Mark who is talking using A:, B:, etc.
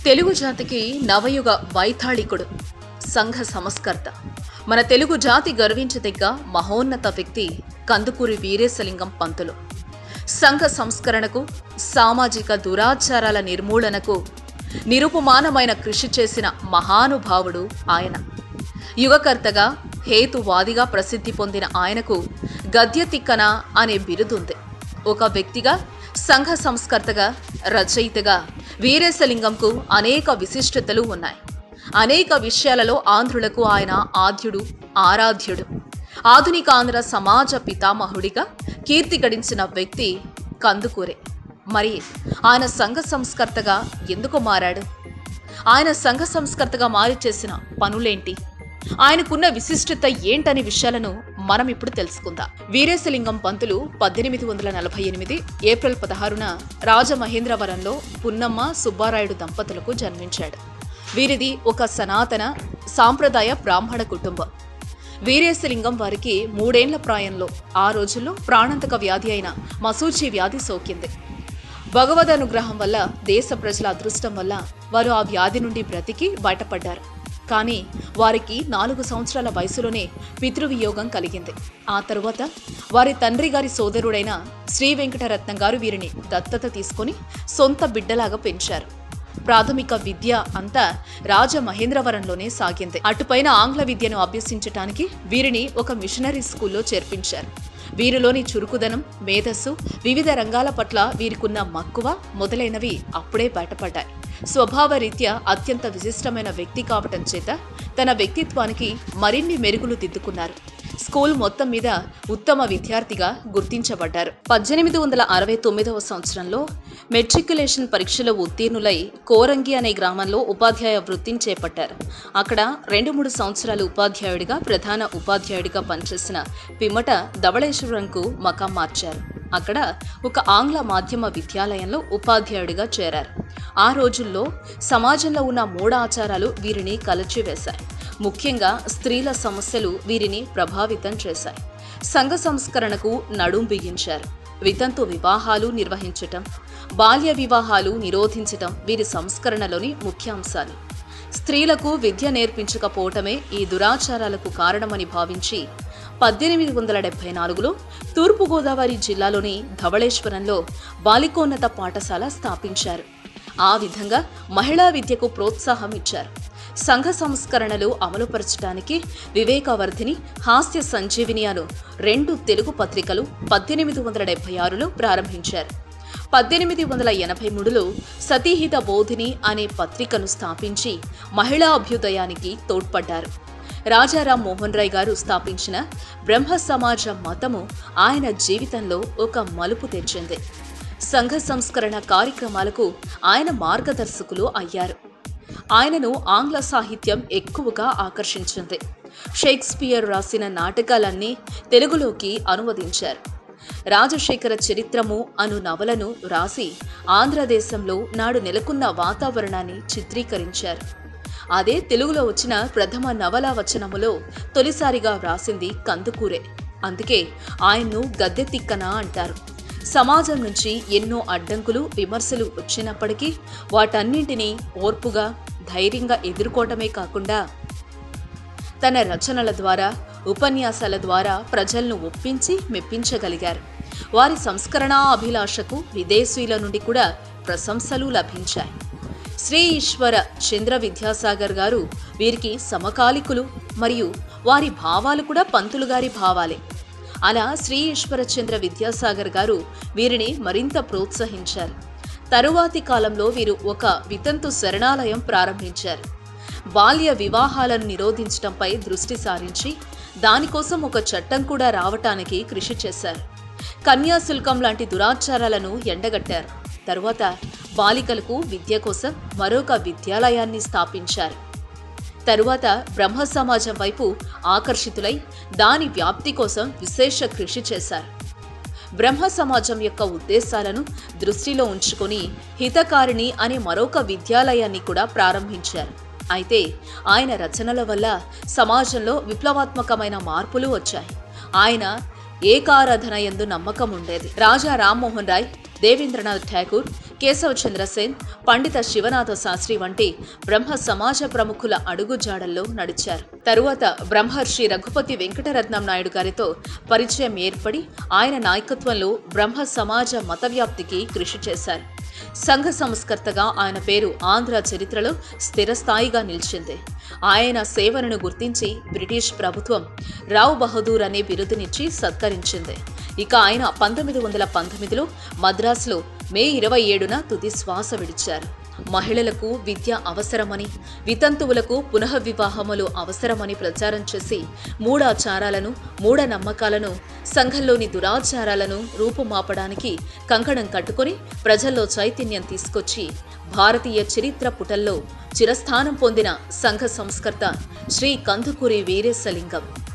A: తెలుగు జాతికి నవయుగ వైతాళికుడు సంఘ సంస్కర్త మన తెలుగు జాతి గర్వించదగ్గ మహోన్నత వ్యక్తి కందుకూరి వీరేశలింగం పంతులు సంఘ సంస్కరణకు సామాజిక దురాచారాల నిర్మూలనకు నిరుపమానమైన కృషి చేసిన మహానుభావుడు ఆయన యుగకర్తగా హేతువాదిగా ప్రసిద్ధి పొందిన ఆయనకు గద్య తిక్కన అనే బిరుదుంది ఒక వ్యక్తిగా సంఘ సంస్కర్తగా రచయితగా వీరేశలింగంకు అనేక విశిష్టతలు ఉన్నాయి అనేక విషయాలలో ఆంధ్రులకు ఆయన ఆద్యుడు ఆరాధ్యుడు ఆధునిక ఆంధ్ర సమాజ పితామహుడిగా కీర్తి గడించిన వ్యక్తి కందుకూరే మరి ఆయన సంఘ సంస్కర్తగా ఎందుకు మారాడు ఆయన సంఘ సంస్కర్తగా మారి చేసిన పనులేంటి ఆయనకున్న విశిష్టత ఏంటనే విషయాలను మనం ఇప్పుడు తెలుసుకుందాం వీరేశలింగం పంతులు పద్దెనిమిది వందల నలభై ఎనిమిది ఏప్రిల్ పదహారున రాజమహేంద్రవరంలో పున్నమ్మ సుబ్బారాయుడు దంపతులకు జన్మించాడు వీరిది ఒక సనాతన సాంప్రదాయ బ్రాహ్మణ కుటుంబం వీరేశలింగం వారికి మూడేండ్ల ప్రాయంలో ఆ రోజుల్లో ప్రాణాంతక వ్యాధి అయిన మసూచి వ్యాధి సోకింది భగవద్ అనుగ్రహం వల్ల దేశ ప్రజల అదృష్టం వల్ల వారు ఆ వ్యాధి నుండి బ్రతికి బయటపడ్డారు కానీ వారికి నాలుగు సంవత్సరాల వయసులోనే పితృవియోగం కలిగింది ఆ తరువాత వారి తండ్రి గారి సోదరుడైన శ్రీ వెంకటరత్నం గారు వీరిని దత్తత తీసుకొని సొంత బిడ్డలాగా పెంచారు ప్రాథమిక విద్య అంతా రాజమహేంద్రవరంలోనే సాగింది అటుపైన ఆంగ్ల విద్యను అభ్యసించటానికి వీరిని ఒక మిషనరీ స్కూల్లో చేర్పించారు వీరిలోని చురుకుదనం మేధస్సు వివిధ రంగాల పట్ల వీరికున్న మక్కువ మొదలైనవి అప్పుడే బయటపడ్డాయి స్వభావరీత్యా అత్యంత విశిష్టమైన వ్యక్తి కావటం చేత తన వ్యక్తిత్వానికి మరిన్ని మెరుగులు దిద్దుకున్నారు స్కూల్ మొత్తం మీద ఉత్తమ విద్యార్థిగా గుర్తించబడ్డారు పద్దెనిమిది వందల అరవై తొమ్మిదవ సంవత్సరంలో మెట్రికులేషన్ పరీక్షలో ఉత్తీర్ణులై కోరంగి అనే గ్రామంలో ఉపాధ్యాయ వృత్తిని చేపట్టారు అక్కడ రెండు మూడు సంవత్సరాలు ఉపాధ్యాయుడిగా ప్రధాన ఉపాధ్యాయుడిగా పనిచేసిన పిమ్మట ధవళేశ్వరంకు మకాం మార్చారు అక్కడ ఒక ఆంగ్ల మాధ్యమ విద్యాలయంలో ఉపాధ్యాయుడిగా చేరారు ఆ రోజుల్లో సమాజంలో ఉన్న మూఢాచారాలు వీరిని కలచివేశాయి ముఖ్యంగా స్త్రీల సమస్యలు వీరిని ప్రభావితం చేశాయి సంఘ సంస్కరణకు నడుం బిగించారు వితంతు వివాహాలు నిర్వహించటం బాల్య వివాహాలు నిరోధించటం వీరి సంస్కరణలోని ముఖ్య అంశాలు స్త్రీలకు విద్య నేర్పించకపోవటమే ఈ దురాచారాలకు కారణమని భావించి పద్దెనిమిది వందల డెబ్బై నాలుగులో తూర్పుగోదావరి జిల్లాలోని ధవళేశ్వరంలో బాలికోన్నత పాఠశాల స్థాపించారు ఆ విధంగా మహిళా విద్యకు ప్రోత్సాహం ఇచ్చారు సంఘ సంస్కరణలు అమలుపరచడానికి వివేకవర్ధిని హాస్య సంజీవిని అను రెండు తెలుగు పత్రికలు పద్దెనిమిది వందల డెబ్బై ఆరులో ప్రారంభించారు పద్దెనిమిది వందల ఎనభై మూడులో సతీహిత బోధిని అనే పత్రికను స్థాపించి మహిళా అభ్యుదయానికి తోడ్పడ్డారు రాజారాం మోహన్ రాయ్ గారు స్థాపించిన బ్రహ్మ సమాజ మతము ఆయన జీవితంలో ఒక మలుపు తెచ్చింది సంఘ సంస్కరణ కార్యక్రమాలకు ఆయన మార్గదర్శకులు అయ్యారు ఆయనను ఆంగ్ల సాహిత్యం ఎక్కువగా ఆకర్షించింది షేక్స్పియర్ రాసిన నాటకాలన్నీ తెలుగులోకి అనువదించారు రాజశేఖర చరిత్రము అను నవలను రాసి ఆంధ్రదేశంలో నాడు నెలకొన్న వాతావరణాన్ని చిత్రీకరించారు అదే తెలుగులో వచ్చిన ప్రథమ నవలా వచనములో తొలిసారిగా వ్రాసింది కందుకూరే అందుకే ఆయన్ను గద్దె తిక్కన అంటారు సమాజం నుంచి ఎన్నో అడ్డంకులు విమర్శలు వచ్చినప్పటికీ వాటన్నింటినీ ఓర్పుగా ధైర్యంగా ఎదుర్కోవటమే కాకుండా తన రచనల ద్వారా ఉపన్యాసాల ద్వారా ప్రజలను ఒప్పించి మెప్పించగలిగారు వారి సంస్కరణా అభిలాషకు విదేశీయుల నుండి కూడా ప్రశంసలు లభించాయి శ్రీ ఈశ్వర చంద్ర విద్యాసాగర్ గారు వీరికి సమకాలికులు మరియు వారి భావాలు కూడా పంతులు గారి భావాలే అలా శ్రీ ఈశ్వర చంద్ర విద్యాసాగర్ గారు వీరిని మరింత ప్రోత్సహించారు తరువాతి కాలంలో వీరు ఒక వితంతు శరణాలయం ప్రారంభించారు బాల్య వివాహాలను నిరోధించడంపై దృష్టి సారించి దానికోసం ఒక చట్టం కూడా రావటానికి కృషి చేశారు కన్యాశుల్కం లాంటి దురాచారాలను ఎండగట్టారు తరువాత బాలికలకు విద్య కోసం మరొక విద్యాలయాన్ని స్థాపించారు తరువాత బ్రహ్మ సమాజం వైపు ఆకర్షితులై దాని వ్యాప్తి కోసం విశేష కృషి చేశారు బ్రహ్మ సమాజం యొక్క ఉద్దేశాలను దృష్టిలో ఉంచుకొని హితకారిణి అనే మరొక విద్యాలయాన్ని కూడా ప్రారంభించారు అయితే ఆయన రచనల వల్ల సమాజంలో విప్లవాత్మకమైన మార్పులు వచ్చాయి ఆయన ఏకారాధన ఎందు నమ్మకం ఉండేది రాజా రామ్మోహన్ రాయ్ దేవేంద్రనాథ్ ఠాకూర్ కేశవ చంద్రసేన్ పండిత శివనాథ శాస్త్రి వంటి బ్రహ్మ సమాజ ప్రముఖుల అడుగుజాడల్లో నడిచారు తరువాత బ్రహ్మర్షి రఘుపతి వెంకటరత్నం నాయుడు గారితో పరిచయం ఏర్పడి ఆయన నాయకత్వంలో బ్రహ్మ సమాజ మత వ్యాప్తికి కృషి చేశారు సంఘ సంస్కర్తగా ఆయన పేరు ఆంధ్ర చరిత్రలో స్థిరస్థాయిగా నిలిచింది ఆయన సేవలను గుర్తించి బ్రిటిష్ ప్రభుత్వం రావ్ బహదూర్ అనే బిరుదునిచ్చి సత్కరించింది ఇక ఆయన పంతొమ్మిది వందల పంతొమ్మిదిలో మద్రాసులో మే ఇరవై ఏడున తుది శ్వాస విడిచారు మహిళలకు విద్య అవసరమని వితంతువులకు పునఃవివాహములు అవసరమని ప్రచారం చేసి మూఢాచారాలను మూఢనమ్మకాలను సంఘంలోని దురాచారాలను రూపుమాపడానికి కంకణం కట్టుకొని ప్రజల్లో చైతన్యం తీసుకొచ్చి భారతీయ చరిత్ర పుటల్లో చిరస్థానం పొందిన సంఘ సంస్కర్త శ్రీ కందుకూరి వీరేశలింగం